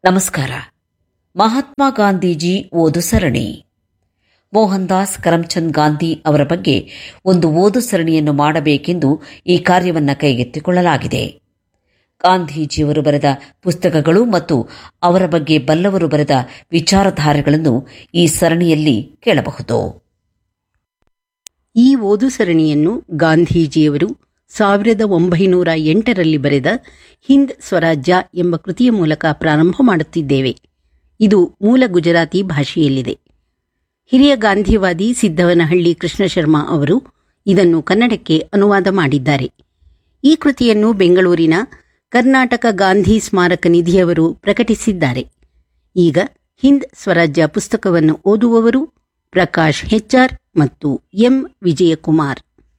ನಮಸ್ಕಾರ ಮಹಾತ್ಮ ಗಾಂಧೀಜಿ ಓದು ಸರಣಿ ಮೋಹನ್ ದಾಸ್ ಕರಮ್ಚಂದ್ ಗಾಂಧಿ ಅವರ ಬಗ್ಗೆ ಒಂದು ಓದು ಸರಣಿಯನ್ನು ಮಾಡಬೇಕೆಂದು ಈ ಕಾರ್ಯವನ್ನು ಕೈಗೆತ್ತಿಕೊಳ್ಳಲಾಗಿದೆ ಗಾಂಧೀಜಿಯವರು ಬರೆದ ಪುಸ್ತಕಗಳು ಮತ್ತು ಅವರ ಬಗ್ಗೆ ಬಲ್ಲವರು ಬರೆದ ವಿಚಾರಧಾರೆಗಳನ್ನು ಈ ಸರಣಿಯಲ್ಲಿ ಕೇಳಬಹುದು ಈ ಓದು ಸರಣಿಯನ್ನು ಗಾಂಧೀಜಿಯವರು ಸಾವಿರದ ಒಂಬೈನೂರ ಎಂಟರಲ್ಲಿ ಬರೆದ ಹಿಂದ್ ಸ್ವರಾಜ್ಯ ಎಂಬ ಕೃತಿಯ ಮೂಲಕ ಪ್ರಾರಂಭ ಮಾಡುತ್ತಿದ್ದೇವೆ ಇದು ಮೂಲ ಗುಜರಾತಿ ಭಾಷೆಯಲ್ಲಿದೆ ಹಿರಿಯ ಗಾಂಧಿವಾದಿ ಸಿದ್ದವನಹಳ್ಳಿ ಕೃಷ್ಣ ಶರ್ಮಾ ಅವರು ಇದನ್ನು ಕನ್ನಡಕ್ಕೆ ಅನುವಾದ ಮಾಡಿದ್ದಾರೆ ಈ ಕೃತಿಯನ್ನು ಬೆಂಗಳೂರಿನ ಕರ್ನಾಟಕ ಗಾಂಧಿ ಸ್ಮಾರಕ ನಿಧಿಯವರು ಪ್ರಕಟಿಸಿದ್ದಾರೆ ಈಗ ಹಿಂದ್ ಸ್ವರಾಜ್ಯ ಪುಸ್ತಕವನ್ನು ಓದುವವರು ಪ್ರಕಾಶ್ ಹೆಚ್ಆರ್ ಮತ್ತು ಎಂ ವಿಜಯಕುಮಾರ್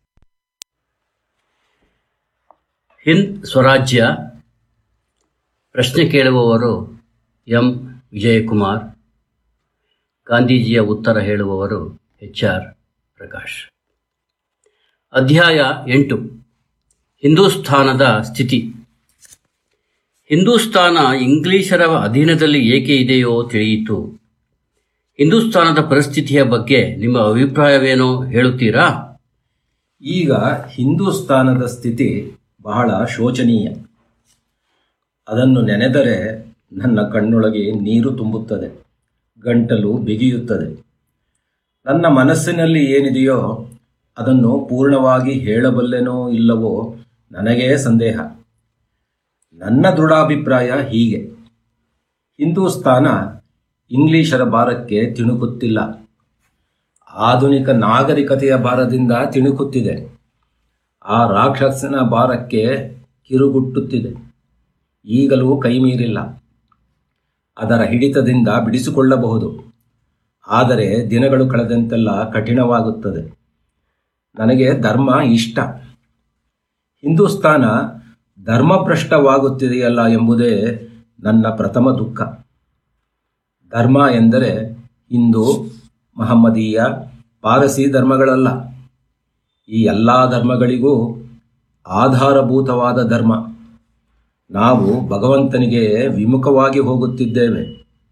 ಹಿಂದ್ ಸ್ವರಾಜ್ಯ ಪ್ರಶ್ನೆ ಕೇಳುವವರು ಎಂ ವಿಜಯಕುಮಾರ್ ಗಾಂಧೀಜಿಯ ಉತ್ತರ ಹೇಳುವವರು ಎಚ್ ಆರ್ ಪ್ರಕಾಶ್ ಅಧ್ಯಾಯ ಎಂಟು ಹಿಂದೂಸ್ಥಾನದ ಸ್ಥಿತಿ ಹಿಂದೂಸ್ತಾನ ಇಂಗ್ಲಿಷರ ಅಧೀನದಲ್ಲಿ ಏಕೆ ಇದೆಯೋ ತಿಳಿಯಿತು ಹಿಂದೂಸ್ತಾನದ ಪರಿಸ್ಥಿತಿಯ ಬಗ್ಗೆ ನಿಮ್ಮ ಅಭಿಪ್ರಾಯವೇನೋ ಹೇಳುತ್ತೀರಾ ಈಗ ಹಿಂದೂಸ್ತಾನದ ಸ್ಥಿತಿ ಬಹಳ ಶೋಚನೀಯ ಅದನ್ನು ನೆನೆದರೆ ನನ್ನ ಕಣ್ಣೊಳಗೆ ನೀರು ತುಂಬುತ್ತದೆ ಗಂಟಲು ಬಿಗಿಯುತ್ತದೆ ನನ್ನ ಮನಸ್ಸಿನಲ್ಲಿ ಏನಿದೆಯೋ ಅದನ್ನು ಪೂರ್ಣವಾಗಿ ಹೇಳಬಲ್ಲೆನೋ ಇಲ್ಲವೋ ನನಗೇ ಸಂದೇಹ ನನ್ನ ದೃಢಾಭಿಪ್ರಾಯ ಹೀಗೆ ಹಿಂದೂಸ್ತಾನ ಇಂಗ್ಲಿಷರ ಭಾರಕ್ಕೆ ತಿಣುಕುತ್ತಿಲ್ಲ ಆಧುನಿಕ ನಾಗರಿಕತೆಯ ಭಾರದಿಂದ ತಿಣುಕುತ್ತಿದೆ ಆ ರಾಕ್ಷಸನ ಭಾರಕ್ಕೆ ಕಿರುಗುಟ್ಟುತ್ತಿದೆ ಈಗಲೂ ಕೈಮೀರಿಲ್ಲ ಅದರ ಹಿಡಿತದಿಂದ ಬಿಡಿಸಿಕೊಳ್ಳಬಹುದು ಆದರೆ ದಿನಗಳು ಕಳೆದಂತೆಲ್ಲ ಕಠಿಣವಾಗುತ್ತದೆ ನನಗೆ ಧರ್ಮ ಇಷ್ಟ ಹಿಂದೂಸ್ತಾನ ಧರ್ಮಭ್ರಷ್ಟವಾಗುತ್ತಿದೆಯಲ್ಲ ಎಂಬುದೇ ನನ್ನ ಪ್ರಥಮ ದುಃಖ ಧರ್ಮ ಎಂದರೆ ಹಿಂದೂ ಮಹಮ್ಮದೀಯ ಪಾರಸಿ ಧರ್ಮಗಳಲ್ಲ ಈ ಎಲ್ಲ ಧರ್ಮಗಳಿಗೂ ಆಧಾರಭೂತವಾದ ಧರ್ಮ ನಾವು ಭಗವಂತನಿಗೆ ವಿಮುಖವಾಗಿ ಹೋಗುತ್ತಿದ್ದೇವೆ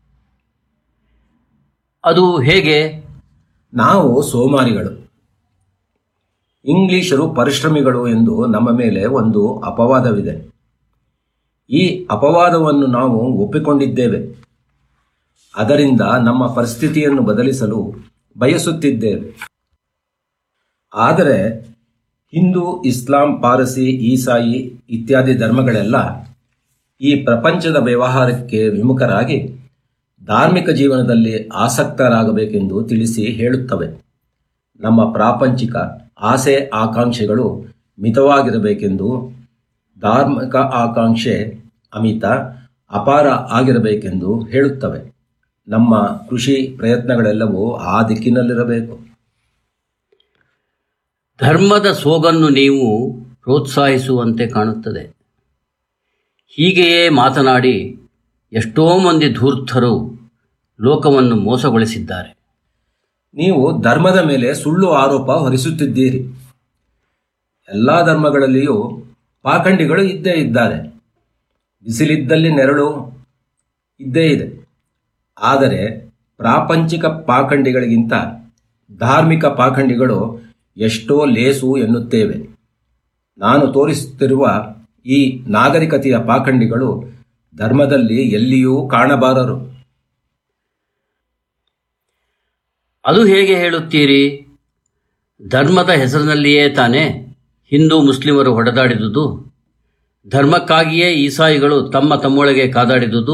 ಅದು ಹೇಗೆ ನಾವು ಸೋಮಾರಿಗಳು ಇಂಗ್ಲಿಷರು ಪರಿಶ್ರಮಿಗಳು ಎಂದು ನಮ್ಮ ಮೇಲೆ ಒಂದು ಅಪವಾದವಿದೆ ಈ ಅಪವಾದವನ್ನು ನಾವು ಒಪ್ಪಿಕೊಂಡಿದ್ದೇವೆ ಅದರಿಂದ ನಮ್ಮ ಪರಿಸ್ಥಿತಿಯನ್ನು ಬದಲಿಸಲು ಬಯಸುತ್ತಿದ್ದೇವೆ ಆದರೆ ಹಿಂದೂ ಇಸ್ಲಾಂ ಪಾರಸಿ ಈಸಾಯಿ ಇತ್ಯಾದಿ ಧರ್ಮಗಳೆಲ್ಲ ಈ ಪ್ರಪಂಚದ ವ್ಯವಹಾರಕ್ಕೆ ವಿಮುಖರಾಗಿ ಧಾರ್ಮಿಕ ಜೀವನದಲ್ಲಿ ಆಸಕ್ತರಾಗಬೇಕೆಂದು ತಿಳಿಸಿ ಹೇಳುತ್ತವೆ ನಮ್ಮ ಪ್ರಾಪಂಚಿಕ ಆಸೆ ಆಕಾಂಕ್ಷೆಗಳು ಮಿತವಾಗಿರಬೇಕೆಂದು ಧಾರ್ಮಿಕ ಆಕಾಂಕ್ಷೆ ಅಮಿತ ಅಪಾರ ಆಗಿರಬೇಕೆಂದು ಹೇಳುತ್ತವೆ ನಮ್ಮ ಕೃಷಿ ಪ್ರಯತ್ನಗಳೆಲ್ಲವೂ ಆ ದಿಕ್ಕಿನಲ್ಲಿರಬೇಕು ಧರ್ಮದ ಸೋಗನ್ನು ನೀವು ಪ್ರೋತ್ಸಾಹಿಸುವಂತೆ ಕಾಣುತ್ತದೆ ಹೀಗೆಯೇ ಮಾತನಾಡಿ ಎಷ್ಟೋ ಮಂದಿ ಧೂರ್ತರು ಲೋಕವನ್ನು ಮೋಸಗೊಳಿಸಿದ್ದಾರೆ ನೀವು ಧರ್ಮದ ಮೇಲೆ ಸುಳ್ಳು ಆರೋಪ ಹೊರಿಸುತ್ತಿದ್ದೀರಿ ಎಲ್ಲ ಧರ್ಮಗಳಲ್ಲಿಯೂ ಪಾಖಂಡಿಗಳು ಇದ್ದೇ ಇದ್ದಾರೆ ಬಿಸಿಲಿದ್ದಲ್ಲಿ ನೆರಳು ಇದ್ದೇ ಇದೆ ಆದರೆ ಪ್ರಾಪಂಚಿಕ ಪಾಖಂಡಿಗಳಿಗಿಂತ ಧಾರ್ಮಿಕ ಪಾಖಂಡಿಗಳು ಎಷ್ಟೋ ಲೇಸು ಎನ್ನುತ್ತೇವೆ ನಾನು ತೋರಿಸುತ್ತಿರುವ ಈ ನಾಗರಿಕತೆಯ ಪಾಖಂಡಿಗಳು ಧರ್ಮದಲ್ಲಿ ಎಲ್ಲಿಯೂ ಕಾಣಬಾರರು ಅದು ಹೇಗೆ ಹೇಳುತ್ತೀರಿ ಧರ್ಮದ ಹೆಸರಿನಲ್ಲಿಯೇ ತಾನೇ ಹಿಂದೂ ಮುಸ್ಲಿಮರು ಹೊಡೆದಾಡಿದುದು ಧರ್ಮಕ್ಕಾಗಿಯೇ ಈಸಾಯಿಗಳು ತಮ್ಮ ತಮ್ಮೊಳಗೆ ಕಾದಾಡಿದುದು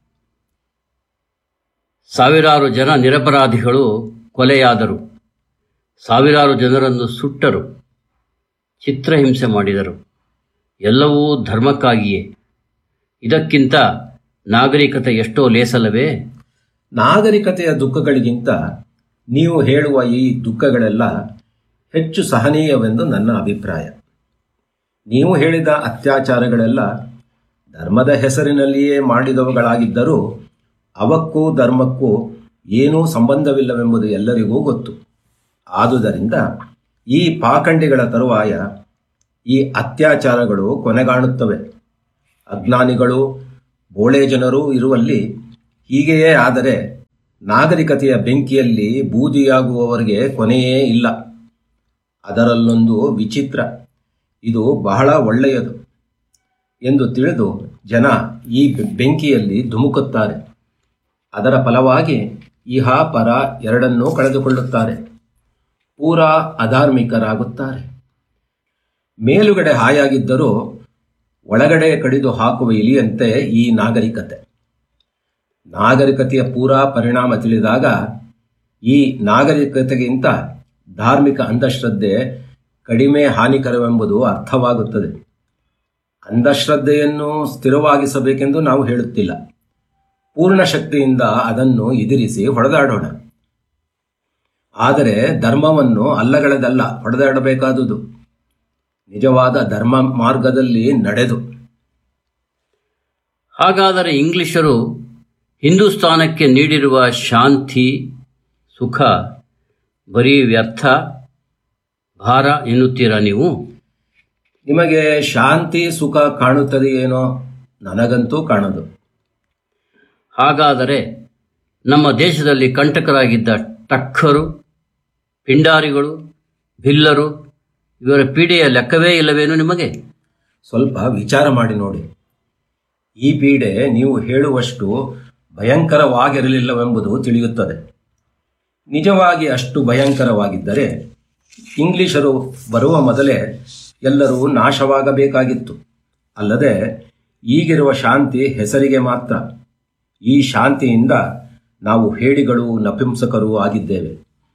ಸಾವಿರಾರು ಜನ ನಿರಪರಾಧಿಗಳು ಕೊಲೆಯಾದರು ಸಾವಿರಾರು ಜನರನ್ನು ಸುಟ್ಟರು ಚಿತ್ರಹಿಂಸೆ ಮಾಡಿದರು ಎಲ್ಲವೂ ಧರ್ಮಕ್ಕಾಗಿಯೇ ಇದಕ್ಕಿಂತ ನಾಗರಿಕತೆ ಎಷ್ಟೋ ಲೇಸಲ್ಲವೇ ನಾಗರಿಕತೆಯ ದುಃಖಗಳಿಗಿಂತ ನೀವು ಹೇಳುವ ಈ ದುಃಖಗಳೆಲ್ಲ ಹೆಚ್ಚು ಸಹನೀಯವೆಂದು ನನ್ನ ಅಭಿಪ್ರಾಯ ನೀವು ಹೇಳಿದ ಅತ್ಯಾಚಾರಗಳೆಲ್ಲ ಧರ್ಮದ ಹೆಸರಿನಲ್ಲಿಯೇ ಮಾಡಿದವುಗಳಾಗಿದ್ದರೂ ಅವಕ್ಕೂ ಧರ್ಮಕ್ಕೂ ಏನೂ ಸಂಬಂಧವಿಲ್ಲವೆಂಬುದು ಎಲ್ಲರಿಗೂ ಗೊತ್ತು ಆದುದರಿಂದ ಈ ಪಾಖಂಡಿಗಳ ತರುವಾಯ ಈ ಅತ್ಯಾಚಾರಗಳು ಕೊನೆಗಾಣುತ್ತವೆ ಅಜ್ಞಾನಿಗಳು ಬೋಳೆ ಜನರು ಇರುವಲ್ಲಿ ಹೀಗೆಯೇ ಆದರೆ ನಾಗರಿಕತೆಯ ಬೆಂಕಿಯಲ್ಲಿ ಬೂದಿಯಾಗುವವರಿಗೆ ಕೊನೆಯೇ ಇಲ್ಲ ಅದರಲ್ಲೊಂದು ವಿಚಿತ್ರ ಇದು ಬಹಳ ಒಳ್ಳೆಯದು ಎಂದು ತಿಳಿದು ಜನ ಈ ಬೆಂಕಿಯಲ್ಲಿ ಧುಮುಕುತ್ತಾರೆ ಅದರ ಫಲವಾಗಿ ಇಹ ಪರ ಎರಡನ್ನೂ ಕಳೆದುಕೊಳ್ಳುತ್ತಾರೆ ಪೂರಾ ಅಧಾರ್ಮಿಕರಾಗುತ್ತಾರೆ ಮೇಲುಗಡೆ ಹಾಯಾಗಿದ್ದರೂ ಒಳಗಡೆ ಕಡಿದು ಹಾಕುವ ಇಲಿಯಂತೆ ಈ ನಾಗರಿಕತೆ ನಾಗರಿಕತೆಯ ಪೂರಾ ಪರಿಣಾಮ ತಿಳಿದಾಗ ಈ ನಾಗರಿಕತೆಗಿಂತ ಧಾರ್ಮಿಕ ಅಂಧಶ್ರದ್ಧೆ ಕಡಿಮೆ ಹಾನಿಕರವೆಂಬುದು ಅರ್ಥವಾಗುತ್ತದೆ ಅಂಧಶ್ರದ್ಧೆಯನ್ನು ಸ್ಥಿರವಾಗಿಸಬೇಕೆಂದು ನಾವು ಹೇಳುತ್ತಿಲ್ಲ ಪೂರ್ಣ ಶಕ್ತಿಯಿಂದ ಅದನ್ನು ಎದುರಿಸಿ ಹೊಡೆದಾಡೋಣ ಆದರೆ ಧರ್ಮವನ್ನು ಅಲ್ಲಗಳೆದಲ್ಲ ಹೊಡೆದಾಡಬೇಕಾದುದು ನಿಜವಾದ ಧರ್ಮ ಮಾರ್ಗದಲ್ಲಿ ನಡೆದು ಹಾಗಾದರೆ ಇಂಗ್ಲಿಷರು ಹಿಂದೂಸ್ತಾನಕ್ಕೆ ನೀಡಿರುವ ಶಾಂತಿ ಸುಖ ಬರೀ ವ್ಯರ್ಥ ಭಾರ ಎನ್ನುತ್ತೀರಾ ನೀವು ನಿಮಗೆ ಶಾಂತಿ ಸುಖ ಕಾಣುತ್ತದೆಯೇನೋ ನನಗಂತೂ ಕಾಣದು ಹಾಗಾದರೆ ನಮ್ಮ ದೇಶದಲ್ಲಿ ಕಂಟಕರಾಗಿದ್ದ ಟಕ್ಕರು ಪಿಂಡಾರಿಗಳು ಭಿಲ್ಲರು ಇವರ ಪೀಡೆಯ ಲೆಕ್ಕವೇ ಇಲ್ಲವೇನು ನಿಮಗೆ ಸ್ವಲ್ಪ ವಿಚಾರ ಮಾಡಿ ನೋಡಿ ಈ ಪೀಡೆ ನೀವು ಹೇಳುವಷ್ಟು ಭಯಂಕರವಾಗಿರಲಿಲ್ಲವೆಂಬುದು ತಿಳಿಯುತ್ತದೆ ನಿಜವಾಗಿ ಅಷ್ಟು ಭಯಂಕರವಾಗಿದ್ದರೆ ಇಂಗ್ಲಿಷರು ಬರುವ ಮೊದಲೇ ಎಲ್ಲರೂ ನಾಶವಾಗಬೇಕಾಗಿತ್ತು ಅಲ್ಲದೆ ಈಗಿರುವ ಶಾಂತಿ ಹೆಸರಿಗೆ ಮಾತ್ರ ಈ ಶಾಂತಿಯಿಂದ ನಾವು ಹೇಡಿಗಳು ನಪುಂಸಕರು ಆಗಿದ್ದೇವೆ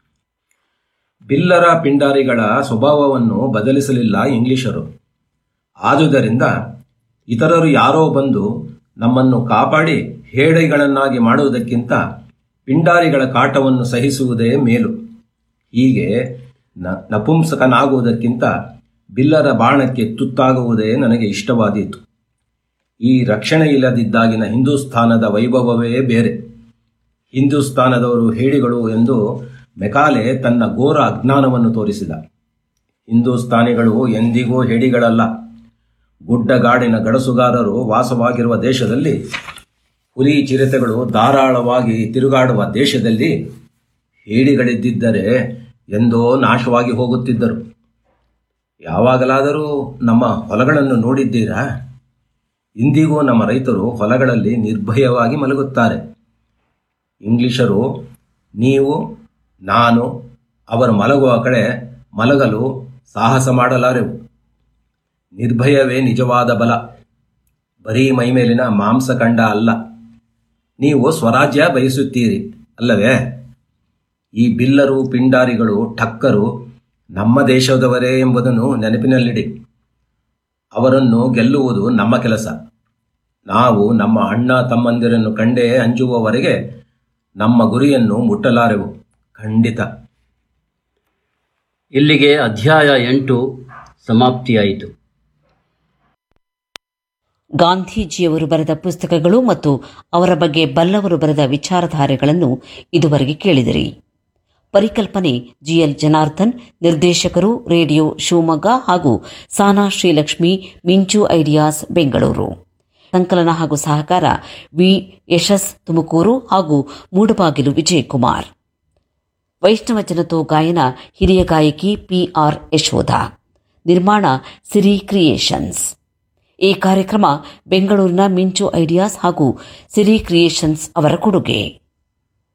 ಬಿಲ್ಲರ ಪಿಂಡಾರಿಗಳ ಸ್ವಭಾವವನ್ನು ಬದಲಿಸಲಿಲ್ಲ ಇಂಗ್ಲಿಷರು ಆದುದರಿಂದ ಇತರರು ಯಾರೋ ಬಂದು ನಮ್ಮನ್ನು ಕಾಪಾಡಿ ಹೇಡಿಗಳನ್ನಾಗಿ ಮಾಡುವುದಕ್ಕಿಂತ ಪಿಂಡಾರಿಗಳ ಕಾಟವನ್ನು ಸಹಿಸುವುದೇ ಮೇಲು ಹೀಗೆ ನ ನಪುಂಸಕನಾಗುವುದಕ್ಕಿಂತ ಬಿಲ್ಲರ ಬಾಣಕ್ಕೆ ತುತ್ತಾಗುವುದೇ ನನಗೆ ಇಷ್ಟವಾದೀತು ಈ ರಕ್ಷಣೆ ಇಲ್ಲದಿದ್ದಾಗಿನ ಹಿಂದೂಸ್ಥಾನದ ವೈಭವವೇ ಬೇರೆ ಹಿಂದೂಸ್ಥಾನದವರು ಹೇಡಿಗಳು ಎಂದು ಮೆಕಾಲೆ ತನ್ನ ಘೋರ ಅಜ್ಞಾನವನ್ನು ತೋರಿಸಿದ ಹಿಂದೂಸ್ಥಾನಿಗಳು ಎಂದಿಗೂ ಹೇಡಿಗಳಲ್ಲ ಗುಡ್ಡಗಾಡಿನ ಗಡಸುಗಾರರು ವಾಸವಾಗಿರುವ ದೇಶದಲ್ಲಿ ಹುಲಿ ಚಿರತೆಗಳು ಧಾರಾಳವಾಗಿ ತಿರುಗಾಡುವ ದೇಶದಲ್ಲಿ ಹೇಡಿಗಳಿದ್ದಿದ್ದರೆ ಎಂದೋ ನಾಶವಾಗಿ ಹೋಗುತ್ತಿದ್ದರು ಯಾವಾಗಲಾದರೂ ನಮ್ಮ ಹೊಲಗಳನ್ನು ನೋಡಿದ್ದೀರಾ ಇಂದಿಗೂ ನಮ್ಮ ರೈತರು ಹೊಲಗಳಲ್ಲಿ ನಿರ್ಭಯವಾಗಿ ಮಲಗುತ್ತಾರೆ ಇಂಗ್ಲಿಷರು ನೀವು ನಾನು ಅವರು ಮಲಗುವ ಕಡೆ ಮಲಗಲು ಸಾಹಸ ಮಾಡಲಾರೆವು ನಿರ್ಭಯವೇ ನಿಜವಾದ ಬಲ ಬರೀ ಮೈಮೇಲಿನ ಮಾಂಸಖಂಡ ಅಲ್ಲ ನೀವು ಸ್ವರಾಜ್ಯ ಬಯಸುತ್ತೀರಿ ಅಲ್ಲವೇ ಈ ಬಿಲ್ಲರು ಪಿಂಡಾರಿಗಳು ಠಕ್ಕರು ನಮ್ಮ ದೇಶದವರೇ ಎಂಬುದನ್ನು ನೆನಪಿನಲ್ಲಿಡಿ ಅವರನ್ನು ಗೆಲ್ಲುವುದು ನಮ್ಮ ಕೆಲಸ ನಾವು ನಮ್ಮ ಅಣ್ಣ ತಮ್ಮಂದಿರನ್ನು ಕಂಡೇ ಅಂಜುವವರೆಗೆ ನಮ್ಮ ಗುರಿಯನ್ನು ಮುಟ್ಟಲಾರೆವು ಖಂಡಿತ ಇಲ್ಲಿಗೆ ಅಧ್ಯಾಯ ಎಂಟು ಸಮಾಪ್ತಿಯಾಯಿತು ಗಾಂಧೀಜಿಯವರು ಬರೆದ ಪುಸ್ತಕಗಳು ಮತ್ತು ಅವರ ಬಗ್ಗೆ ಬಲ್ಲವರು ಬರೆದ ವಿಚಾರಧಾರೆಗಳನ್ನು ಇದುವರೆಗೆ ಕೇಳಿದಿರಿ ಪರಿಕಲ್ಪನೆ ಜಿಎಲ್ ಜನಾರ್ದನ್ ನಿರ್ದೇಶಕರು ರೇಡಿಯೋ ಶಿವಮೊಗ್ಗ ಹಾಗೂ ಸಾನಾ ಶ್ರೀಲಕ್ಷ್ಮಿ ಮಿಂಚು ಐಡಿಯಾಸ್ ಬೆಂಗಳೂರು ಸಂಕಲನ ಹಾಗೂ ಸಹಕಾರ ವಿ ಯಶಸ್ ತುಮಕೂರು ಹಾಗೂ ಮೂಡಬಾಗಿಲು ವಿಜಯಕುಮಾರ್ ವೈಷ್ಣವ ಜನತೋ ಗಾಯನ ಹಿರಿಯ ಗಾಯಕಿ ಪಿಆರ್ ಯಶೋಧ ನಿರ್ಮಾಣ ಸಿರಿ ಕ್ರಿಯೇಷನ್ಸ್ ಈ ಕಾರ್ಯಕ್ರಮ ಬೆಂಗಳೂರಿನ ಮಿಂಚು ಐಡಿಯಾಸ್ ಹಾಗೂ ಸಿರಿ ಕ್ರಿಯೇಷನ್ಸ್ ಅವರ ಕೊಡುಗೆ